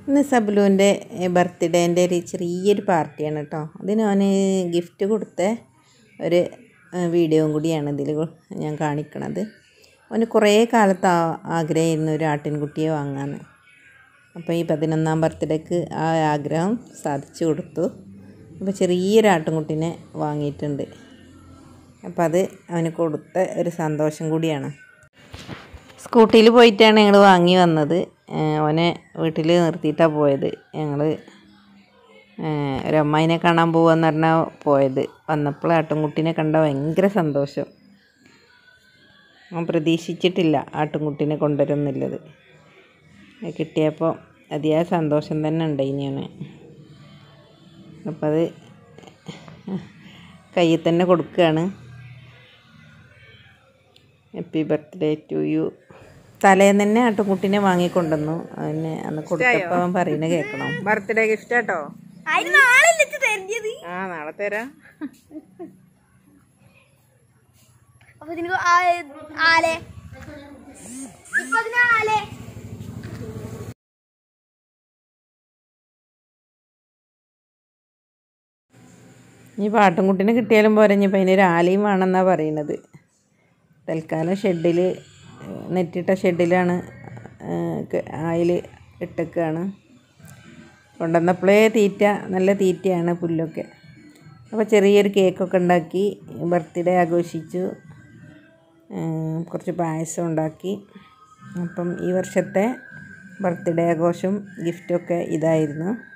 ഇന്ന് സബ്ലുവിൻ്റെ ബർത്ത്ഡേൻ്റെ ഒരു ചെറിയൊരു പാർട്ടിയാണ് കേട്ടോ അതിന് അവന് ഗിഫ്റ്റ് കൊടുത്ത ഒരു വീഡിയോയും കൂടിയാണ് ഇതിൽ ഞാൻ കാണിക്കണത് അവന് കുറേ കാലത്ത് ആ- ആഗ്രഹമായിരുന്നു ഒരു ആട്ടിൻകുട്ടിയെ വാങ്ങാൻ അപ്പോൾ ഈ പതിനൊന്നാം ബർത്ത്ഡേക്ക് ആ ആഗ്രഹം സാധിച്ചു കൊടുത്തു അപ്പോൾ ചെറിയൊരു ആട്ടിൻകുട്ടീനെ വാങ്ങിയിട്ടുണ്ട് അപ്പോൾ അത് അവന് കൊടുത്ത ഒരു സന്തോഷം കൂടിയാണ് സ്കൂട്ടിയിൽ പോയിട്ടാണ് ഞങ്ങൾ വാങ്ങി വന്നത് ഏഹ് ഓനെ വീട്ടിൽ നിർത്തിയിട്ടാണ് പോയത് ഞങ്ങൾ ഒരു അമ്മായിനെ കാണാൻ പോവാന്ന് പറഞ്ഞാൽ പോയത് വന്നപ്പോൾ ആട്ടുംകുട്ടീനെ കണ്ട ഭയങ്കര സന്തോഷം അവൻ പ്രതീക്ഷിച്ചിട്ടില്ല ആട്ടുംകുട്ടീനെ കൊണ്ടുവരുന്നില്ലത് അത് കിട്ടിയപ്പോൾ അതിയായ സന്തോഷം തന്നെ ഉണ്ട് ഇനിയാണ് അപ്പോൾ അത് കയ്യിൽ തന്നെ കൊടുക്കുകയാണ് ഹാപ്പി ബർത്ത്ഡേ ടു യു തലേന്ന് തന്നെ ആട്ടുംകുട്ടീനെ വാങ്ങിക്കൊണ്ടുവന്നു അവന് അന്ന് കൊടുത്തപ്പോൾ അവൻ പറയുന്നത് കേൾക്കണം ബർത്ത്ഡേ ഗിഫ്റ്റ് കേട്ടോ അതിന് നാളെ വെച്ച് തരുന്നത് ആ നാളെ തരാം അപ്പൊ ഇതിന് ആലെ ഇപ്പൊ ഇതിന് ആലെ ഇനി പാട്ടുംകുട്ടീനെ കിട്ടിയാലും പോരെ ഇനിയിപ്പോൾ അതിനൊരു ആലയും വേണമെന്നാണ് പറയുന്നത് തൽക്കാലം ഷെഡിൽ നെറ്റിട്ട ഷെഡിലാണ് ആയിൽ ഇട്ടേക്കാണ് കൊണ്ടുവന്നപ്പോഴേ തീറ്റ നല്ല തീറ്റയാണ് പുല്ലൊക്കെ അപ്പോൾ ചെറിയൊരു കേക്കൊക്കെ ഉണ്ടാക്കി ബർത്ത്ഡേ ആഘോഷിച്ചു ഉം, കുറച്ച് പായസം ഉണ്ടാക്കി അപ്പം ഈ വർഷത്തെ ബർത്ത്ഡേ ആഘോഷം ഗിഫ്റ്റൊക്കെ ഇതായിരുന്നു